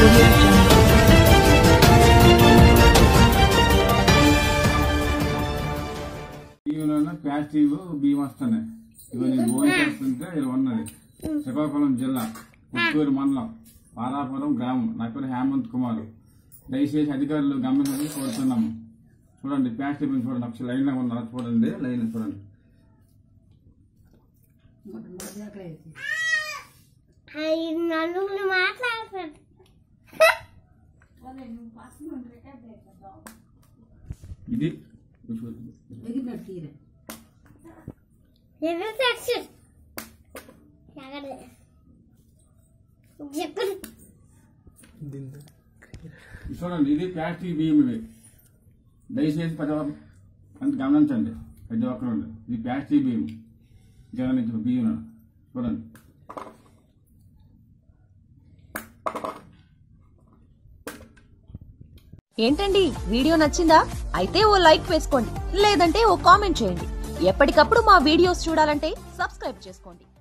audio jungle. బియ్యంలో plastic బియ్యం వస్తున్నాయి ఇవి నేను భోజనం చేస్తుంటే ఇలా ఉన్నది శ్రీకాకుళం జిల్లా పుత్తూరు మండలం పారాపురం గ్రామం నా పేరు హేమంత్ కుమార్ దయచేసి అధికారులు గమనించాలని కోరుతున్నాము చూడండి ప్లాస్టిక్ బియ్యం చూడండి ఒకసారి లైన్ లో ఉన్నారు చూడండి లైన్ చూడండి ఐదు నలుగురు మాట్లాడతాడు ఇది ఎదురు తెచ్చు చెప్పు చూడండి ఇది ప్లాస్టిక్ బియ్యం ఇవి దయచేసి ప్రతి ఒక్క- అంత గమనించండి ప్రతి ఒక్కరు ఇది ప్లాస్టిక్ బియ్యం గమనించు బియ్యం చూడండి ఏంటండి వీడియో నచ్చిందా అయితే ఓ లైక్ వేసుకోండి లేదంటే ఓ కామెంట్ చేయండి ఎప్పటికప్పుడు మా వీడియోస్ చూడాలంటే సబ్స్క్రైబ్ చేసుకోండి